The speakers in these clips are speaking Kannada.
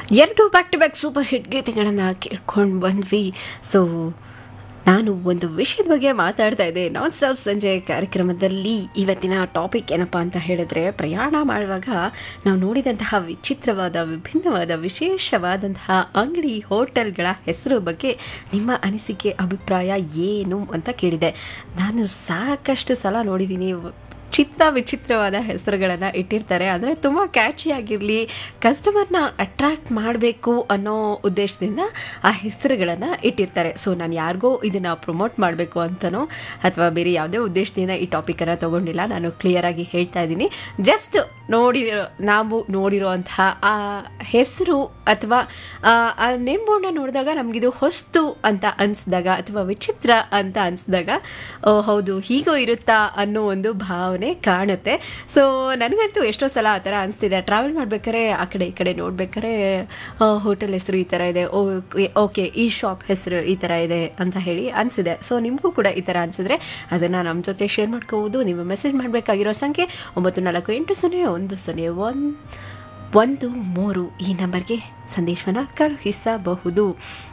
ಎರಡು back to back super hit ಗೀತೆಗಳನ್ನು ಕೇಳ್ಕೊಂಡು ಬಂದ್ವಿ ಸೊ ನಾನು ಒಂದು ವಿಷಯದ ಬಗ್ಗೆ ಮಾತಾಡ್ತಾ ಇದ್ದೆ ನಾನ್ ಸ್ಟಾಪ್ ಸಂಜೆ ಕಾರ್ಯಕ್ರಮದಲ್ಲಿ ಇವತ್ತಿನ ಟಾಪಿಕ್ ಏನಪ್ಪ ಅಂತ ಹೇಳಿದ್ರೆ ಪ್ರಯಾಣ ಮಾಡುವಾಗ ನಾವು ನೋಡಿದಂತಹ ವಿಚಿತ್ರವಾದ ವಿಭಿನ್ನವಾದ ವಿಶೇಷವಾದಂತಹ ಅಂಗಡಿ ಹೋಟೆಲ್ಗಳ ಹೆಸರು ಬಗ್ಗೆ ನಿಮ್ಮ ಅನಿಸಿಕೆ ಅಭಿಪ್ರಾಯ ಏನು ಅಂತ ಕೇಳಿದೆ ನಾನು ಸಾಕಷ್ಟು ಸಲ ನೋಡಿದ್ದೀನಿ ಚಿತ್ರ ವಿಚಿತ್ರವಾದ ಹೆಸರುಗಳನ್ನು ಇಟ್ಟಿರ್ತಾರೆ ಅಂದರೆ ತುಂಬ ಕ್ಯಾಚಿ ಆಗಿರಲಿ ಕಸ್ಟಮರ್ನ ಅಟ್ರಾಕ್ಟ್ ಮಾಡಬೇಕು ಅನ್ನೋ ಉದ್ದೇಶದಿಂದ ಆ ಹೆಸರುಗಳನ್ನು ಇಟ್ಟಿರ್ತಾರೆ ಸೊ ನಾನು ಯಾರಿಗೋ ಇದನ್ನು ಪ್ರಮೋಟ್ ಮಾಡಬೇಕು ಅಂತನೋ ಅಥವಾ ಬೇರೆ ಯಾವುದೇ ಉದ್ದೇಶದಿಂದ ಈ ಟಾಪಿಕನ್ನು ತೊಗೊಂಡಿಲ್ಲ ನಾನು ಕ್ಲಿಯರಾಗಿ ಹೇಳ್ತಾ ಇದ್ದೀನಿ ಜಸ್ಟ್ ನೋಡಿರೋ ನಾವು ನೋಡಿರೋಂತಹ ಆ ಹೆಸರು ಅಥವಾ ಆ ನೇಮ್ ಬೋರ್ಡ್ನ ನೋಡಿದಾಗ ನಮಗಿದು ಹೊಸ್ತು ಅಂತ ಅನಿಸಿದಾಗ ಅಥವಾ ವಿಚಿತ್ರ ಅಂತ ಅನಿಸಿದಾಗ ಹೌದು ಹೀಗೂ ಇರುತ್ತಾ ಅನ್ನೋ ಒಂದು ಭಾವನೆ ಕಾಣುತ್ತೆ ಸೊ ನನಗಂತೂ ಎಷ್ಟೋ ಸಲ ಆ ಥರ ಅನಿಸ್ತಿದೆ ಟ್ರಾವೆಲ್ ಮಾಡ್ಬೇಕಾದ್ರೆ ಆ ಕಡೆ ಈ ಕಡೆ ನೋಡ್ಬೇಕಾದ್ರೆ ಹೋಟೆಲ್ ಹೆಸರು ಈ ಥರ ಇದೆ ಓಕೆ ಓಕೆ ಈ ಶಾಪ್ ಹೆಸರು ಈ ಥರ ಇದೆ ಅಂತ ಹೇಳಿ ಅನಿಸಿದೆ ಸೊ ನಿಮಗೂ ಕೂಡ ಈ ಥರ ಅನಿಸಿದ್ರೆ ಅದನ್ನು ನಮ್ಮ ಜೊತೆ ಶೇರ್ ಮಾಡ್ಕೋಬೋದು ನೀವು ಮೆಸೇಜ್ ಮಾಡಬೇಕಾಗಿರೋ ಸಂಖ್ಯೆ ಒಂಬತ್ತು ನಾಲ್ಕು ಎಂಟು ಸೊನ್ನೆ ಒಂದು ಸೊನ್ನೆ ಒಂದು ಒಂದು ಮೂರು ಈ ನಂಬರ್ಗೆ ಸಂದೇಶವನ್ನು ಕಳುಹಿಸಬಹುದು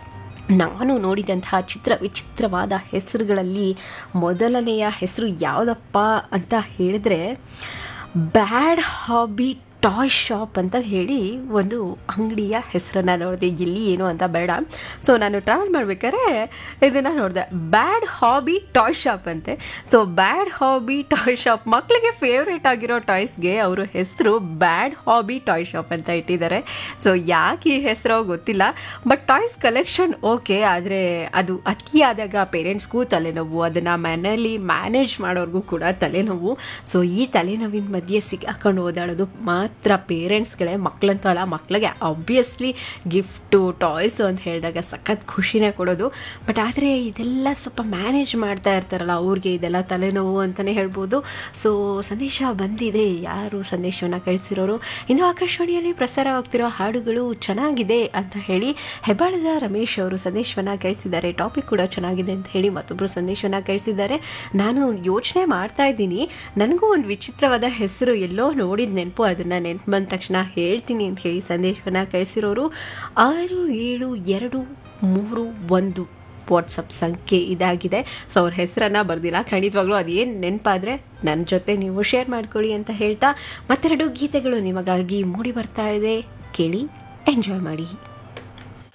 ನಾನು ನೋಡಿದಂತಹ ಚಿತ್ರ ವಿಚಿತ್ರವಾದ ಹೆಸರುಗಳಲ್ಲಿ ಮೊದಲನೆಯ ಹೆಸರು ಯಾವುದಪ್ಪ ಅಂತ ಹೇಳಿದ್ರೆ ಬ್ಯಾಡ್ ಹಾಬಿ ಟಾಯ್ ಶಾಪ್ ಅಂತ ಹೇಳಿ ಒಂದು ಅಂಗಡಿಯ ಹೆಸರನ್ನು ನೋಡಿದೆ ಎಲ್ಲಿ ಏನು ಅಂತ ಬೇಡ ಸೊ ನಾನು ಟ್ರಾವೆಲ್ ಮಾಡ್ಬೇಕಾದ್ರೆ ಇದನ್ನು ನೋಡಿದೆ ಬ್ಯಾಡ್ ಹಾಬಿ ಟಾಯ್ ಶಾಪ್ ಅಂತೆ so bad hobby toy shop ಮಕ್ಕಳಿಗೆ ಫೇವ್ರೇಟ್ ಆಗಿರೋ ಟಾಯ್ಸ್ಗೆ ಅವರು ಹೆಸರು ಬ್ಯಾಡ್ ಹಾಬಿ ಟಾಯ್ ಶಾಪ್ ಅಂತ ಇಟ್ಟಿದ್ದಾರೆ ಸೊ ಯಾಕೆ ಈ ಹೆಸರು ಗೊತ್ತಿಲ್ಲ ಬಟ್ ಟಾಯ್ಸ್ ಕಲೆಕ್ಷನ್ ಓಕೆ ಆದರೆ ಅದು ಅತಿಯಾದಾಗ ಪೇರೆಂಟ್ಸ್ಗೂ ತಲೆನೋವು ಅದನ್ನು ಮನೇಲಿ ಮ್ಯಾನೇಜ್ ಮಾಡೋರ್ಗೂ ಕೂಡ ತಲೆನೋವು ಸೊ ಈ ತಲೆನೋವಿನ ಮಧ್ಯೆ ಸಿಗಾಕೊಂಡು ಓದಾಡೋದು ಮಾತ್ರ ಪೇರೆಂಟ್ಸ್ಗಳೇ ಮಕ್ಕಳಂತೂ ಅಲ್ಲ ಮಕ್ಕಳಿಗೆ ಆಬ್ವಿಯಸ್ಲಿ ಗಿಫ್ಟು ಟಾಯ್ಸು ಅಂತ ಹೇಳಿದಾಗ ಸಖತ್ ಖುಷಿನೇ ಕೊಡೋದು ಬಟ್ ಆದರೆ ಇದೆಲ್ಲ ಸ್ವಲ್ಪ ಮ್ಯಾನೇಜ್ ಮಾಡ್ತಾ ಇರ್ತಾರಲ್ಲ ಅವ್ರಿಗೆ ಇದೆಲ್ಲ ತಲೆನೋವು ಅಂತಲೇ ಹೇಳ್ಬೋದು ಸೊ ಸಂದೇಶ ಬಂದಿದೆ ಯಾರು ಸಂದೇಶವನ್ನು ಕಳಿಸಿರೋರು ಇನ್ನು ಆಕಾಶವಾಣಿಯಲ್ಲಿ ಪ್ರಸಾರವಾಗ್ತಿರೋ ಹಾಡುಗಳು ಚೆನ್ನಾಗಿದೆ ಅಂತ ಹೇಳಿ ಹೆಬ್ಬಾಳದ ರಮೇಶ್ ಅವರು ಸಂದೇಶವನ್ನು ಕಳಿಸಿದ್ದಾರೆ ಟಾಪಿಕ್ ಕೂಡ ಚೆನ್ನಾಗಿದೆ ಅಂತ ಹೇಳಿ ಮತ್ತೊಬ್ಬರು ಸಂದೇಶವನ್ನು ಕಳಿಸಿದ್ದಾರೆ ನಾನು ಯೋಚನೆ ಮಾಡ್ತಾ ಇದ್ದೀನಿ ನನಗೂ ಒಂದು ವಿಚಿತ್ರವಾದ ಹೆಸರು ಎಲ್ಲೋ ನೋಡಿದ ನೆನಪು ಅದನ್ನು ನೆನಪು ಬಂದ ತಕ್ಷಣ ಹೇಳ್ತೀನಿ ಅಂತ ಹೇಳಿ ಸಂದೇಶವನ್ನು ಕಳಿಸಿರೋರು ಆರು ಏಳು ಎರಡು ಮೂರು ಒಂದು ವಾಟ್ಸಪ್ ಸಂಖ್ಯೆ ಇದಾಗಿದೆ ಸೊ ಅವ್ರ ಹೆಸರನ್ನು ಬರ್ದಿಲ್ಲ ಖಂಡಿತವಾಗ್ಲೂ ಅದೇನು ನೆನಪಾದರೆ ನನ್ನ ಜೊತೆ ನೀವು ಶೇರ್ ಮಾಡ್ಕೊಳ್ಳಿ ಅಂತ ಹೇಳ್ತಾ ಮತ್ತೆರಡು ಗೀತೆಗಳು ನಿಮಗಾಗಿ ಮೂಡಿ ಬರ್ತಾ ಇದೆ ಕೇಳಿ ಎಂಜಾಯ್ ಮಾಡಿ